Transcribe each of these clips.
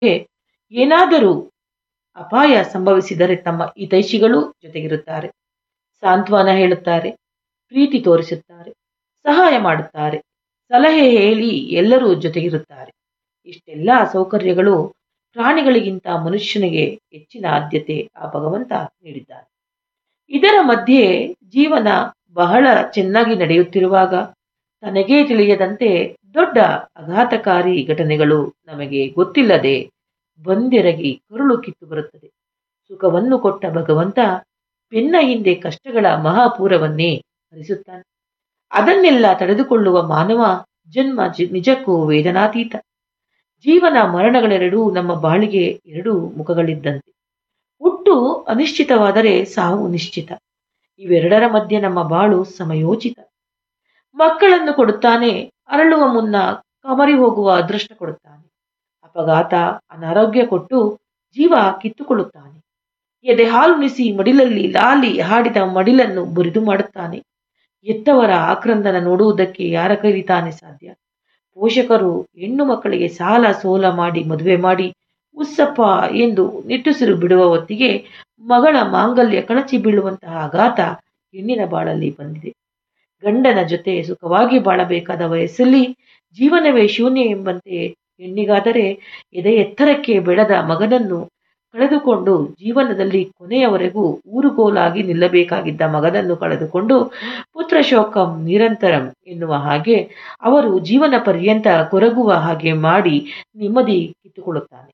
ಏನಾದರೂ ಅಪಾಯ ಸಂಭವಿಸಿದರೆ ತಮ್ಮ ಹಿತೈಷಿಗಳೂ ಜೊತೆಗಿರುತ್ತಾರೆ ಸಾಂತ್ವನ ಹೇಳುತ್ತಾರೆ ಪ್ರೀತಿ ತೋರಿಸುತ್ತಾರೆ ಸಹಾಯ ಮಾಡುತ್ತಾರೆ ಸಲಹೆ ಹೇಳಿ ಎಲ್ಲರೂ ಜೊತೆಗಿರುತ್ತಾರೆ ಇಷ್ಟೆಲ್ಲ ಸೌಕರ್ಯಗಳು ಪ್ರಾಣಿಗಳಿಗಿಂತ ಮನುಷ್ಯನಿಗೆ ಹೆಚ್ಚಿನ ಆದ್ಯತೆ ಆ ಭಗವಂತ ನೀಡಿದ್ದಾನೆ ಇದರ ಮಧ್ಯೆ ಜೀವನ ಬಹಳ ಚೆನ್ನಾಗಿ ನಡೆಯುತ್ತಿರುವಾಗ ತನಗೇ ತಿಳಿಯದಂತೆ ದೊಡ್ಡ ಆಘಾತಕಾರಿ ಘಟನೆಗಳು ನಮಗೆ ಗೊತ್ತಿಲ್ಲದೆ ಬಂದೆರಗಿ ಕರುಳು ಕಿತ್ತು ಬರುತ್ತದೆ ಸುಖವನ್ನು ಕೊಟ್ಟ ಭಗವಂತ ಬೆನ್ನ ಹಿಂದೆ ಕಷ್ಟಗಳ ಮಹಾಪೂರವನ್ನೇ ಹರಿಸುತ್ತಾನೆ ಅದನ್ನೆಲ್ಲ ತಡೆದುಕೊಳ್ಳುವ ಮಾನವ ಜನ್ಮ ಜಿ- ನಿಜಕ್ಕೂ ವೇದನಾತೀತ ಜೀವನ ಮರಣಗಳೆರಡೂ ನಮ್ಮ ಬಾಳಿಗೆ ಎರಡು ಮುಖಗಳಿದ್ದಂತೆ ಹುಟ್ಟು ಅನಿಶ್ಚಿತವಾದರೆ ಸಾವು ನಿಶ್ಚಿತ ಇವೆರಡರ ಮಧ್ಯೆ ನಮ್ಮ ಬಾಳು ಸಮಯೋಚಿತ ಮಕ್ಕಳನ್ನು ಕೊಡುತ್ತಾನೆ ಅರಳುವ ಮುನ್ನ ಕಮರಿ ಹೋಗುವ ಅದೃಷ್ಟ ಕೊಡುತ್ತಾನೆ ಅಪಘಾತ ಅನಾರೋಗ್ಯ ಕೊಟ್ಟು ಜೀವ ಕಿತ್ತುಕೊಳ್ಳುತ್ತಾನೆ ಎದೆ ಹಾಲುಣಿಸಿ ಮಡಿಲಲ್ಲಿ ಲಾಲಿ ಹಾಡಿದ ಮಡಿಲನ್ನು ಬುರಿದು ಮಾಡುತ್ತಾನೆ ಎತ್ತವರ ಆಕ್ರಂದನ ನೋಡುವುದಕ್ಕೆ ಯಾರ ಕೈಲಿ ತಾನೇ ಸಾಧ್ಯ ಪೋಷಕರು ಹೆಣ್ಣು ಮಕ್ಕಳಿಗೆ ಸಾಲ ಸೋಲ ಮಾಡಿ ಮದುವೆ ಮಾಡಿ ಉಸ್ಸಪ್ಪ ಎಂದು ನಿಟ್ಟುಸಿರು ಬಿಡುವ ಹೊತ್ತಿಗೆ ಮಗಳ ಮಾಂಗಲ್ಯ ಕಳಚಿ ಬೀಳುವಂತಹ ಆಘಾತ ಹೆಣ್ಣಿನ ಬಾಳಲ್ಲಿ ಬಂದಿದೆ ಗಂಡನ ಜೊತೆ ಸುಖವಾಗಿ ಬಾಳಬೇಕಾದ ವಯಸ್ಸಲ್ಲಿ ಜೀವನವೇ ಶೂನ್ಯ ಎಂಬಂತೆ ಹೆಣ್ಣಿಗಾದರೆ ಎದೆ ಎತ್ತರಕ್ಕೆ ಬೆಳೆದ ಮಗನನ್ನು ಕಳೆದುಕೊಂಡು ಜೀವನದಲ್ಲಿ ಕೊನೆಯವರೆಗೂ ಊರುಗೋಲಾಗಿ ನಿಲ್ಲಬೇಕಾಗಿದ್ದ ಮಗನನ್ನು ಕಳೆದುಕೊಂಡು ಪುತ್ರ ಶೋಕಂ ನಿರಂತರಂ ಎನ್ನುವ ಹಾಗೆ ಅವರು ಜೀವನ ಪರ್ಯಂತ ಕೊರಗುವ ಹಾಗೆ ಮಾಡಿ ನೆಮ್ಮದಿ ಕಿತ್ತುಕೊಳ್ಳುತ್ತಾನೆ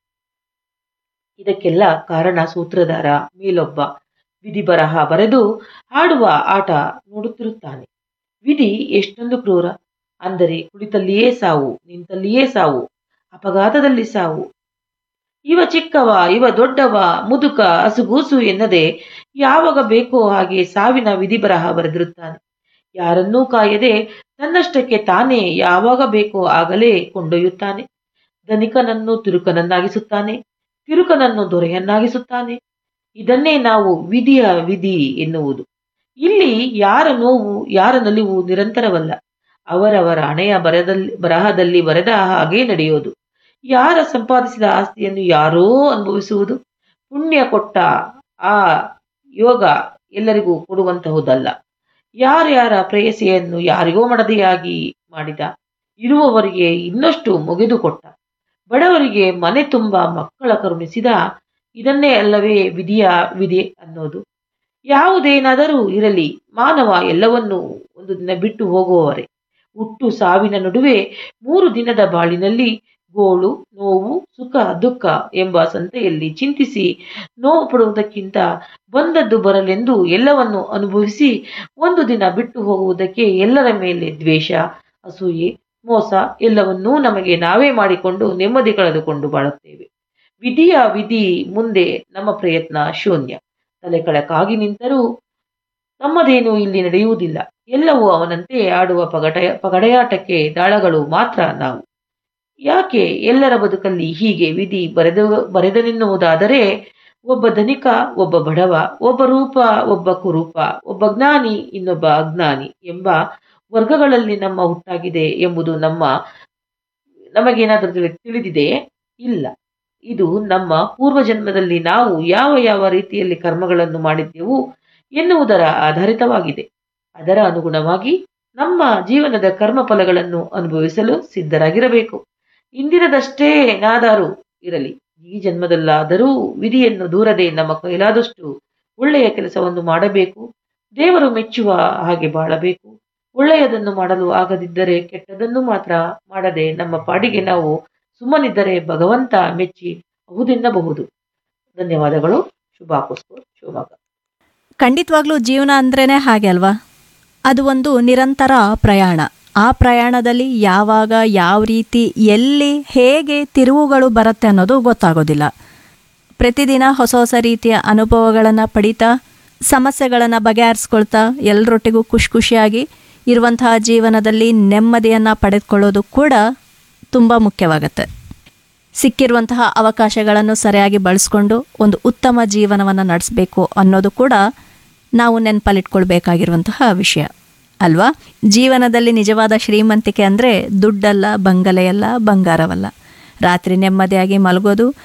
ಇದಕ್ಕೆಲ್ಲ ಕಾರಣ ಸೂತ್ರಧಾರ ಮೇಲೊಬ್ಬ ವಿಧಿ ಬರಹ ಬರೆದು ಆಡುವ ಆಟ ನೋಡುತ್ತಿರುತ್ತಾನೆ ವಿಧಿ ಎಷ್ಟೊಂದು ಕ್ರೂರ ಅಂದರೆ ಕುಳಿತಲ್ಲಿಯೇ ಸಾವು ನಿಂತಲ್ಲಿಯೇ ಸಾವು ಅಪಘಾತದಲ್ಲಿ ಸಾವು ಇವ ಚಿಕ್ಕವ ಇವ ದೊಡ್ಡವ ಮುದುಕ ಹಸುಗೂಸು ಎನ್ನದೆ ಯಾವಾಗ ಬೇಕೋ ಹಾಗೆ ಸಾವಿನ ವಿಧಿ ಬರಹ ಬರೆದಿರುತ್ತಾನೆ ಯಾರನ್ನೂ ಕಾಯದೆ ತನ್ನಷ್ಟಕ್ಕೆ ತಾನೇ ಯಾವಾಗ ಬೇಕೋ ಆಗಲೇ ಕೊಂಡೊಯ್ಯುತ್ತಾನೆ ಧನಿಕನನ್ನು ತಿರುಕನನ್ನಾಗಿಸುತ್ತಾನೆ ತಿರುಕನನ್ನು ದೊರೆಯನ್ನಾಗಿಸುತ್ತಾನೆ ಇದನ್ನೇ ನಾವು ವಿಧಿಯ ವಿಧಿ ಎನ್ನುವುದು ಇಲ್ಲಿ ಯಾರ ನೋವು ಯಾರ ನಲಿವು ನಿರಂತರವಲ್ಲ ಅವರವರ ಹಣೆಯ ಬರದಲ್ಲಿ ಬರಹದಲ್ಲಿ ಬರೆದ ಹಾಗೆ ನಡೆಯೋದು ಯಾರ ಸಂಪಾದಿಸಿದ ಆಸ್ತಿಯನ್ನು ಯಾರೋ ಅನುಭವಿಸುವುದು ಪುಣ್ಯ ಕೊಟ್ಟ ಆ ಯೋಗ ಎಲ್ಲರಿಗೂ ಕೊಡುವಂತಹುದಲ್ಲ ಯಾರ್ಯಾರ ಪ್ರೇಯಸಿಯನ್ನು ಯಾರಿಗೋ ಮಡದಿಯಾಗಿ ಮಾಡಿದ ಇರುವವರಿಗೆ ಇನ್ನಷ್ಟು ಮುಗಿದು ಕೊಟ್ಟ ಬಡವರಿಗೆ ಮನೆ ತುಂಬ ಮಕ್ಕಳ ಕರುಣಿಸಿದ ಇದನ್ನೇ ಅಲ್ಲವೇ ವಿಧಿಯ ವಿಧಿ ಅನ್ನೋದು ಯಾವುದೇನಾದರೂ ಇರಲಿ ಮಾನವ ಎಲ್ಲವನ್ನೂ ಒಂದು ದಿನ ಬಿಟ್ಟು ಹೋಗುವವರೇ ಹುಟ್ಟು ಸಾವಿನ ನಡುವೆ ಮೂರು ದಿನದ ಬಾಳಿನಲ್ಲಿ ಗೋಳು ನೋವು ಸುಖ ದುಃಖ ಎಂಬ ಸಂತೆಯಲ್ಲಿ ಚಿಂತಿಸಿ ನೋವು ಪಡುವುದಕ್ಕಿಂತ ಬಂದದ್ದು ಬರಲೆಂದು ಎಲ್ಲವನ್ನು ಅನುಭವಿಸಿ ಒಂದು ದಿನ ಬಿಟ್ಟು ಹೋಗುವುದಕ್ಕೆ ಎಲ್ಲರ ಮೇಲೆ ದ್ವೇಷ ಅಸೂಯೆ ಮೋಸ ಎಲ್ಲವನ್ನೂ ನಮಗೆ ನಾವೇ ಮಾಡಿಕೊಂಡು ನೆಮ್ಮದಿ ಕಳೆದುಕೊಂಡು ಬಾಳುತ್ತೇವೆ ವಿಧಿಯ ವಿಧಿ ಮುಂದೆ ನಮ್ಮ ಪ್ರಯತ್ನ ಶೂನ್ಯ ತಲೆ ಕೆಳಕಾಗಿ ನಿಂತರೂ ನಮ್ಮದೇನೂ ಇಲ್ಲಿ ನಡೆಯುವುದಿಲ್ಲ ಎಲ್ಲವೂ ಅವನಂತೆ ಆಡುವ ಪಗಟ ಪಗಡೆಯಾಟಕ್ಕೆ ದಾಳಗಳು ಮಾತ್ರ ನಾವು ಯಾಕೆ ಎಲ್ಲರ ಬದುಕಲ್ಲಿ ಹೀಗೆ ವಿಧಿ ಬರೆದು ಬರೆದನೆನ್ನುವುದಾದರೆ ಒಬ್ಬ ಧನಿಕ ಒಬ್ಬ ಬಡವ ಒಬ್ಬ ರೂಪ ಒಬ್ಬ ಕುರೂಪ ಒಬ್ಬ ಜ್ಞಾನಿ ಇನ್ನೊಬ್ಬ ಅಜ್ಞಾನಿ ಎಂಬ ವರ್ಗಗಳಲ್ಲಿ ನಮ್ಮ ಹುಟ್ಟಾಗಿದೆ ಎಂಬುದು ನಮ್ಮ ನಮಗೇನಾದರೂ ತಿಳಿ- ತಿಳಿದಿದೆಯೇ ಇಲ್ಲ ಇದು ನಮ್ಮ ಪೂರ್ವಜನ್ಮದಲ್ಲಿ ನಾವು ಯಾವ ಯಾವ ರೀತಿಯಲ್ಲಿ ಕರ್ಮಗಳನ್ನು ಮಾಡಿದ್ದೆವು ಎನ್ನುವುದರ ಆಧಾರಿತವಾಗಿದೆ ಅದರ ಅನುಗುಣವಾಗಿ ನಮ್ಮ ಜೀವನದ ಕರ್ಮ ಫಲಗಳನ್ನು ಅನುಭವಿಸಲು ಸಿದ್ಧರಾಗಿರಬೇಕು ಇಂದಿನದಷ್ಟೇ ಏನಾದರೂ ಇರಲಿ ಈ ಜನ್ಮದಲ್ಲಾದರೂ ವಿಧಿಯನ್ನು ದೂರದೆ ನಮ್ಮ ಕೈಲಾದಷ್ಟು ಒಳ್ಳೆಯ ಕೆಲಸವನ್ನು ಮಾಡಬೇಕು ದೇವರು ಮೆಚ್ಚುವ ಹಾಗೆ ಬಾಳಬೇಕು ಒಳ್ಳೆಯದನ್ನು ಮಾಡಲು ಆಗದಿದ್ದರೆ ಕೆಟ್ಟದನ್ನು ಮಾತ್ರ ಮಾಡದೆ ನಮ್ಮ ಪಾಡಿಗೆ ನಾವು ಸುಮ್ಮನಿದ್ದರೆ ಭಗವಂತ ಮೆಚ್ಚಿ ಹೌದೆನ್ನಬಹುದು ಧನ್ಯವಾದಗಳು ಶುಭಾಕೋಸ್ಕೋ ಶಿವಮೊಗ್ಗ ಖಂಡಿತವಾಗ್ಲೂ ಜೀವನ ಅಂದ್ರೇ ಹಾಗೆ ಅಲ್ವಾ ಅದು ಒಂದು ನಿರಂತರ ಪ್ರಯಾಣ ಆ ಪ್ರಯಾಣದಲ್ಲಿ ಯಾವಾಗ ಯಾವ ರೀತಿ ಎಲ್ಲಿ ಹೇಗೆ ತಿರುವುಗಳು ಬರುತ್ತೆ ಅನ್ನೋದು ಗೊತ್ತಾಗೋದಿಲ್ಲ ಪ್ರತಿದಿನ ಹೊಸ ಹೊಸ ರೀತಿಯ ಅನುಭವಗಳನ್ನು ಪಡೀತಾ ಸಮಸ್ಯೆಗಳನ್ನು ಬಗೆಹರಿಸ್ಕೊಳ್ತಾ ಎಲ್ಲರೊಟ್ಟಿಗೂ ಖುಷಿ ಖುಷಿಯಾಗಿ ಇರುವಂತಹ ಜೀವನದಲ್ಲಿ ನೆಮ್ಮದಿಯನ್ನು ಪಡೆದುಕೊಳ್ಳೋದು ಕೂಡ ತುಂಬ ಮುಖ್ಯವಾಗುತ್ತೆ ಸಿಕ್ಕಿರುವಂತಹ ಅವಕಾಶಗಳನ್ನು ಸರಿಯಾಗಿ ಬಳಸ್ಕೊಂಡು ಒಂದು ಉತ್ತಮ ಜೀವನವನ್ನು ನಡೆಸಬೇಕು ಅನ್ನೋದು ಕೂಡ ನಾವು ನೆನಪಲ್ಲಿಟ್ಕೊಳ್ಬೇಕಾಗಿರುವಂತಹ ವಿಷಯ ಅಲ್ವಾ ಜೀವನದಲ್ಲಿ ನಿಜವಾದ ಶ್ರೀಮಂತಿಕೆ ಅಂದರೆ ದುಡ್ಡಲ್ಲ ಬಂಗಲೆಯಲ್ಲ ಬಂಗಾರವಲ್ಲ ರಾತ್ರಿ ನೆಮ್ಮದಿಯಾಗಿ ಮಲಗೋದು